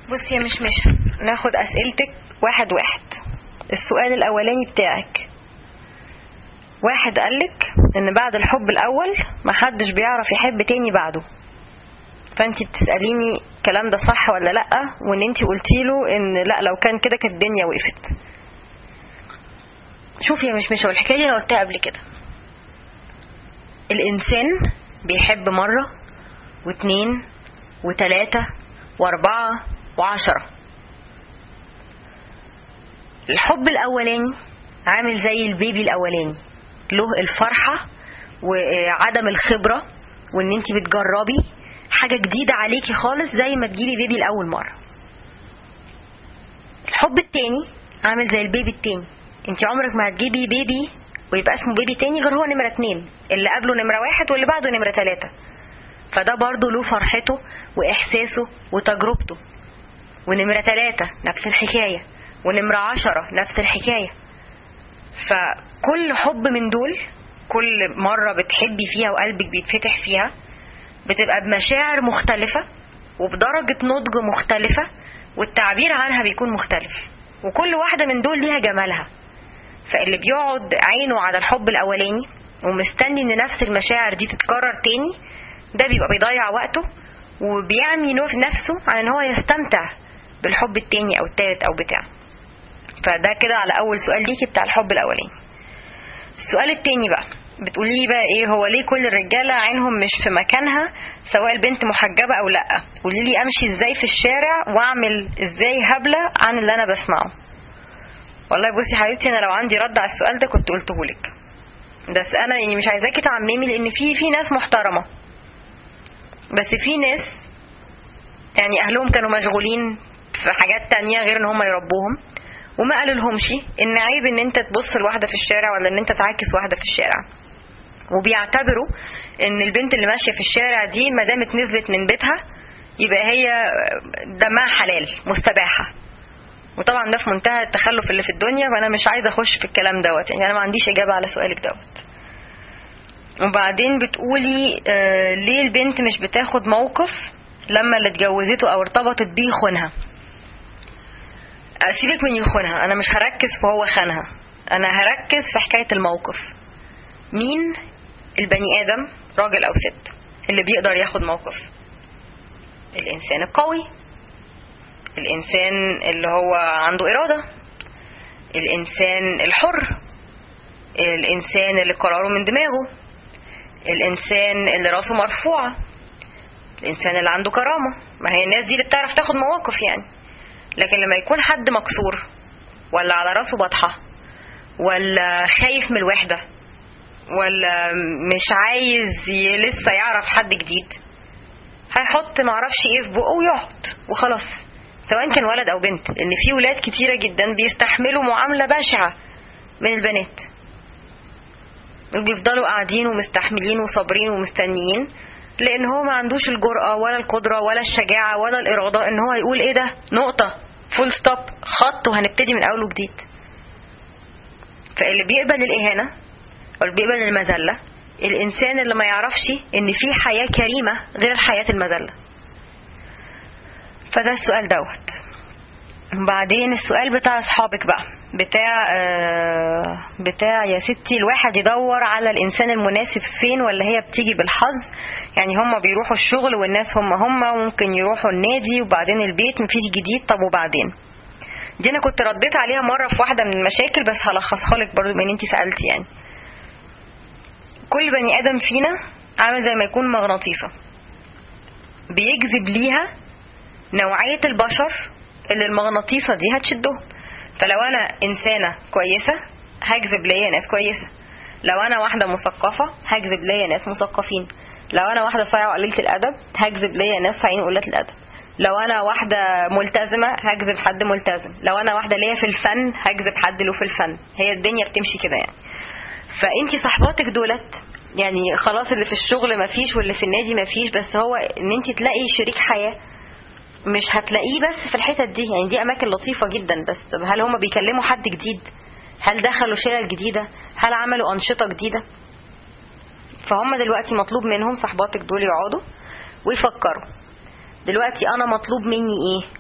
بصي يا مش مش ناخد اسئلتك واحد واحد السؤال الاولاني بتاعك واحد قالك ان بعد الحب الاول محدش بيعرف يحب تاني بعده فانت بتساليني الكلام ده صح ولا لا وان انت قلتي له ان لا لو كان كده كانت الدنيا وقفت شوفي يا مش مش هو الحكايه دي انا قلتها قبل كده الانسان بيحب مره واتنين وتلاته واربعه وعشره الحب الاولاني عامل زي البيبي الاولاني له الفرحه وعدم الخبره وان انت بتجربي حاجه جديده عليكي خالص زي ما تجيبي بيبي لاول مره الحب التاني عامل زي البيبي التاني انت عمرك ما هتجيبي بيبي ويبقى اسمه بيبي تاني غير هو نمرة اتنين اللي قبله نمرة واحد واللي بعده نمرة تلاتة فده برضه له فرحته وإحساسه وتجربته ونمرة تلاتة نفس الحكاية ونمرة عشرة نفس الحكاية فكل حب من دول كل مرة بتحبي فيها وقلبك بيتفتح فيها بتبقى بمشاعر مختلفة وبدرجة نضج مختلفة والتعبير عنها بيكون مختلف وكل واحدة من دول ليها جمالها فاللي بيقعد عينه على الحب الأولاني ومستني إن نفس المشاعر دي تتكرر تاني ده بيبقى بيضيع وقته وبيعمي نفسه على إن هو يستمتع بالحب التاني أو التالت أو بتاع فده كده على أول سؤال ليكي بتاع الحب الأولاني السؤال التاني بقى بتقولي لي بقى ايه هو ليه كل الرجاله عينهم مش في مكانها سواء البنت محجبه او لا قولي لي امشي ازاي في الشارع واعمل ازاي هبله عن اللي انا بسمعه والله بصي حبيبتي انا لو عندي رد على السؤال ده كنت قلته لك بس انا يعني مش عايزاكي تعممي لان في في ناس محترمه بس في ناس يعني اهلهم كانوا مشغولين في حاجات تانية غير ان هم يربوهم وما قالوا لهمش ان عيب ان انت تبص لواحده في الشارع ولا ان انت تعاكس واحده في الشارع وبيعتبروا ان البنت اللي ماشيه في الشارع دي ما دامت نزلت من بيتها يبقى هي دمها حلال مستباحه وطبعا ده في منتهى التخلف اللي في الدنيا وانا مش عايزه اخش في الكلام دوت يعني انا ما عنديش اجابه على سؤالك دوت وبعدين بتقولي آه ليه البنت مش بتاخد موقف لما اللي اتجوزته او ارتبطت بيه يخونها سيبك من يخونها انا مش هركز في هو خانها انا هركز في حكايه الموقف مين البني ادم راجل او ست اللي بيقدر ياخد موقف الانسان القوي الانسان اللي هو عنده اراده الانسان الحر الانسان اللي قراره من دماغه الانسان اللي راسه مرفوعه الانسان اللي عنده كرامه ما هي الناس دي اللي بتعرف تاخد مواقف يعني لكن لما يكون حد مكسور ولا على راسه بطحه ولا خايف من الوحده ولا مش عايز لسه يعرف حد جديد هيحط معرفش ايه في بقه ويقعد وخلاص سواء كان ولد او بنت لان في ولاد كتيره جدا بيستحملوا معامله بشعه من البنات وبيفضلوا قاعدين ومستحملين وصابرين ومستنيين لان هو ما عندوش الجرأة ولا القدرة ولا الشجاعة ولا الإرادة ان هو يقول ايه ده نقطة فول ستوب خط وهنبتدي من اول وجديد فاللي بيقبل الإهانة أو اللي بيقبل المذلة الإنسان اللي ما يعرفش إن في حياة كريمة غير حياة المذلة فده السؤال دوت وبعدين السؤال بتاع اصحابك بقى بتاع آه بتاع يا ستي الواحد يدور على الانسان المناسب فين ولا هي بتيجي بالحظ يعني هم بيروحوا الشغل والناس هم هم وممكن يروحوا النادي وبعدين البيت مفيش جديد طب وبعدين دي انا كنت رديت عليها مره في واحده من المشاكل بس هلخصها لك برضه بما ان انت سالتي يعني كل بني ادم فينا عامل زي ما يكون مغناطيسه بيجذب ليها نوعيه البشر اللي المغناطيسه دي هتشدهم فلو انا انسانه كويسه هجذب ليا ناس كويسه لو انا واحده مثقفه هجذب ليا ناس مثقفين لو انا واحده صايعه وقليله الادب هجذب ليا ناس صايعين وقليله الادب لو انا واحده ملتزمه هجذب حد ملتزم لو انا واحده ليا في الفن هجذب حد له في الفن هي الدنيا بتمشي كده يعني فانتي صحباتك دولت يعني خلاص اللي في الشغل مفيش واللي في النادي مفيش بس هو ان انت تلاقي شريك حياه مش هتلاقيه بس في الحتت دي يعني دي اماكن لطيفه جدا بس هل هم بيكلموا حد جديد هل دخلوا شلل جديده هل عملوا انشطه جديده فهم دلوقتي مطلوب منهم صحباتك دول يقعدوا ويفكروا دلوقتي انا مطلوب مني ايه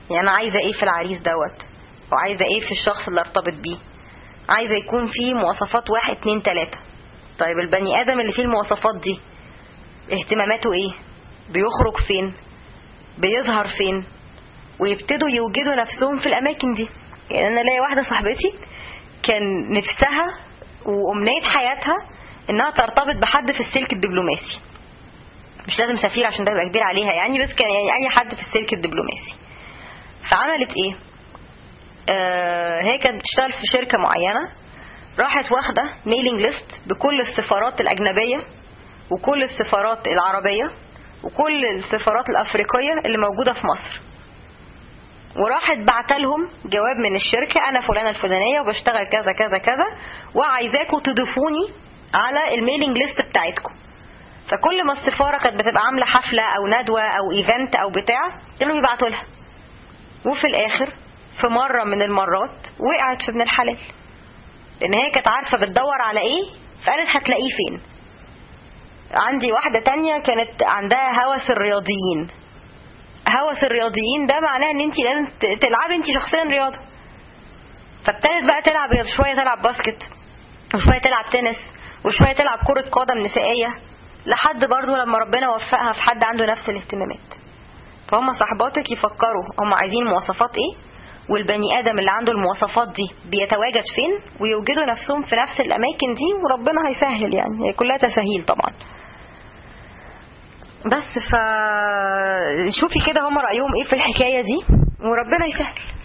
يعني انا عايزه ايه في العريس دوت وعايزه ايه في الشخص اللي ارتبط بيه عايزه يكون فيه مواصفات واحد اتنين تلاته طيب البني ادم اللي فيه المواصفات دي اهتماماته ايه بيخرج فين بيظهر فين ويبتدوا يوجدوا نفسهم في الاماكن دي يعني انا الاقي واحده صاحبتي كان نفسها وامنيه حياتها انها ترتبط بحد في السلك الدبلوماسي مش لازم سفير عشان ده يبقى كبير عليها يعني بس كان يعني اي حد في السلك الدبلوماسي فعملت ايه آه هي كانت بتشتغل في شركه معينه راحت واخده ميلينج ليست بكل السفارات الاجنبيه وكل السفارات العربيه وكل السفارات الافريقيه اللي موجوده في مصر وراحت بعت لهم جواب من الشركه انا فلانه الفلانيه وبشتغل كذا كذا كذا وعايزاكم تضيفوني على الميلينج ليست بتاعتكم فكل ما السفاره كانت بتبقى عامله حفله او ندوه او ايفنت او بتاع كانوا بيبعتوا لها وفي الاخر في مره من المرات وقعت في ابن الحلال لان هي كانت عارفه بتدور على ايه فقالت هتلاقيه فين عندي واحده تانية كانت عندها هوس الرياضيين هوس الرياضيين ده معناه ان انت لازم تلعبي انت شخصيا رياضه فابتدت بقى تلعب شويه تلعب باسكت وشويه تلعب تنس وشويه تلعب كره قدم نسائيه لحد برضه لما ربنا وفقها في حد عنده نفس الاهتمامات فهم صاحباتك يفكروا هم عايزين مواصفات ايه والبني ادم اللي عنده المواصفات دي بيتواجد فين ويوجدوا نفسهم في نفس الاماكن دي وربنا هيسهل يعني هي كلها تساهيل طبعا بس ف شوفي كده هم رايهم ايه في الحكايه دي وربنا يسهل